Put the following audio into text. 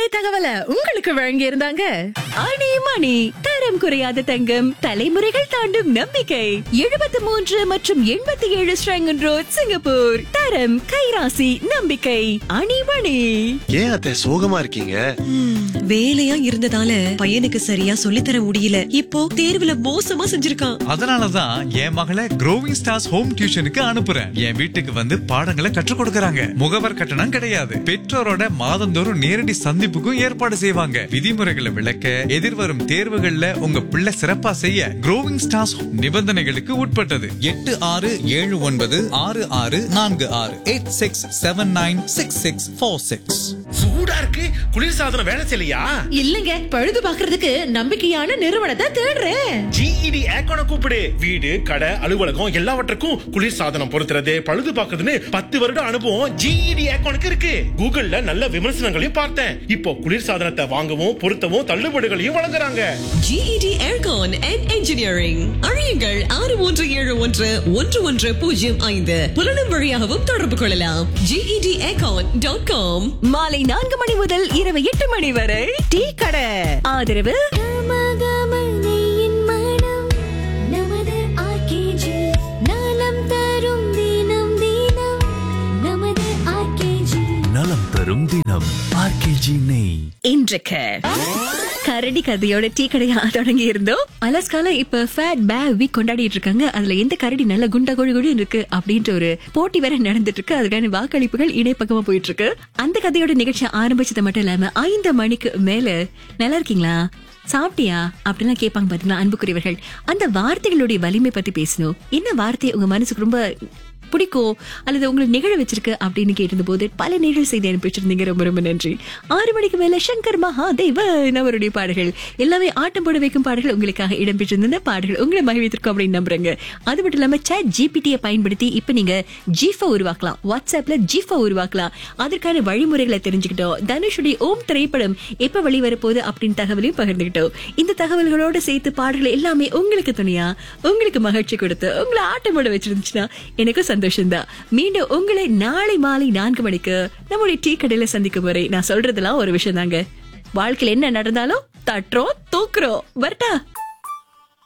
தகவலை உங்களுக்கு வழங்கி இருந்தாங்க அணி மணி தரம் குறையாத தங்கம் தலைமுறைகள் தாண்டும் நம்பிக்கை எழுபத்தி மூன்று மற்றும் எண்பத்தி ஏழு ஸ்ரங்கன் ரோட் சிங்கப்பூர் தரம் கைராசி நம்பிக்கை அணிமணி ஏன் அத்தை சோகமா இருக்கீங்க வேலையா இருந்ததால பையனுக்கு சரியா சொல்லித்தர முடியல இப்போ தேர்வுல மோசமா செஞ்சிருக்கான் அதனாலதான் என் மகளை க்ரோவிங் ஸ்டார்ஸ் ஹோம் டியூஷனுக்கு அனுப்புறேன் என் வீட்டுக்கு வந்து பாடங்களை கற்றுக் கொடுக்கறாங்க முகவர் கட்டணம் கிடையாது பெற்றோரோட மாதந்தோறும் நேரடி சந்திப்புக்கும் ஏற்பாடு செய்வாங்க விதிமுறைகளை விளக்க எதிர்வரும் தேர்வுகள்ல உங்க பிள்ளை சிறப்பா செய்ய க்ரோவிங் ஸ்டார்ஸ் நிபந்தனைகளுக்கு உட்பட்டது எட்டு ஆறு ஏழு ஒன்பது ஆறு ஆறு நான்கு ஆறு eight six seven nine six six four six சூடா இருக்கு குளிர்சாதனம் வேலை செய்யலையா இல்லங்க பழுது பாக்குறதுக்கு நம்பிக்கையான நிறுவனத்தை தேடுறேன் ஜிஇடி ஏக்கோன கூப்பிடு வீடு கடை அலுவலகம் எல்லாவற்றுக்கும் குளிர்சாதனம் பொருத்துறது பழுது பார்க்கறதுன்னு பத்து வருட அனுபவம் ஜிஇடி ஏக்கோனுக்கு இருக்கு கூகுள்ல நல்ல விமர்சனங்களையும் பார்த்தேன் இப்போ குளிர்சாதனத்தை வாங்கவும் பொருத்தவும் தள்ளுபடிகளையும் வழங்குறாங்க ஜிஇடி ஏர்கான் அண்ட் என்ஜினியரிங் அழியுங்கள் ஆறு மூன்று ஏழு ஒன்று ஒன்று ஒன்று பூஜ்ஜியம் ஐந்து புலனும் வழியாகவும் தொடர்பு கொள்ளலாம் ஜிஇடி ஏர்கான் டாட் காம் மாலை நான்கு மணி முதல் இரவு எட்டு மணி வரை டீ கடை ஆதரவு கமகமனையின் மனம் நமது RKG. நலம் தரும் தினம் தினம் நமது RKG. நலம் தரும் தினம் ஆர்கேஜி நெய் இன்றைக்கு கரடி கதையோட டீ கடையா தொடங்கி இருந்தோம் அலஸ்கால இப்ப ஃபேட் பே வீக் கொண்டாடிட்டு இருக்காங்க அதுல எந்த கரடி நல்ல குண்டா கொழு கொழு இருக்கு அப்படின்ற ஒரு போட்டி வேற நடந்துட்டு இருக்கு அதுக்கான வாக்களிப்புகள் இடைப்பக்கமா போயிட்டு இருக்கு அந்த கதையோட நிகழ்ச்சி ஆரம்பிச்சது மட்டும் இல்லாம ஐந்து மணிக்கு மேல நல்லா இருக்கீங்களா சாப்பிட்டியா அப்படிலாம் கேட்பாங்க பாத்தீங்களா அன்புக்குரியவர்கள் அந்த வார்த்தைகளுடைய வலிமை பத்தி பேசணும் என்ன வார்த்தை உங்க மனசுக்கு ரொம்ப பிடிக்கும் அல்லது உங்களுக்கு நிகழ வச்சிருக்கு அப்படின்னு கேட்டிருந்த போது பல நிகழ் செய்தி அனுப்பிச்சிருந்தீங்க ரொம்ப ரொம்ப நன்றி ஆறு மணிக்கு மேல சங்கர் மகாதேவன் அவருடைய பாடல்கள் எல்லாமே ஆட்டம் போட வைக்கும் பாடல்கள் உங்களுக்காக இடம்பெற்றிருந்த பாடல்கள் உங்களை மகிழ்வித்திருக்கும் அப்படின்னு நம்புறேங்க அது மட்டும் இல்லாம சேட் ஜிபிடியை பயன்படுத்தி இப்ப நீங்க ஜிஃபா உருவாக்கலாம் வாட்ஸ்அப்ல ஜிஃபா உருவாக்கலாம் அதற்கான வழிமுறைகளை தெரிஞ்சுக்கிட்டோம் தனுஷுடைய ஓம் திரைப்படம் எப்ப வெளிவரப்போகுது அப்படின்னு தகவலையும் பகிர்ந்துகிட்டோம் இந்த தகவல்களோட சேர்த்து பாடல்கள் எல்லாமே உங்களுக்கு துணையா உங்களுக்கு மகிழ்ச்சி கொடுத்து உங்களை ஆட்டம் போட வச்சிருந்துச்சுன்னா எனக்கு சந்தோஷம்தான் மீண்டும் உங்களை நாளை மாலை நான்கு மணிக்கு நம்முடைய டீ கடையில சந்திக்கும் வரை நான் சொல்றதெல்லாம் ஒரு விஷயம் தாங்க வாழ்க்கையில என்ன நடந்தாலும் தட்டுறோம் தூக்குறோம் வரட்டா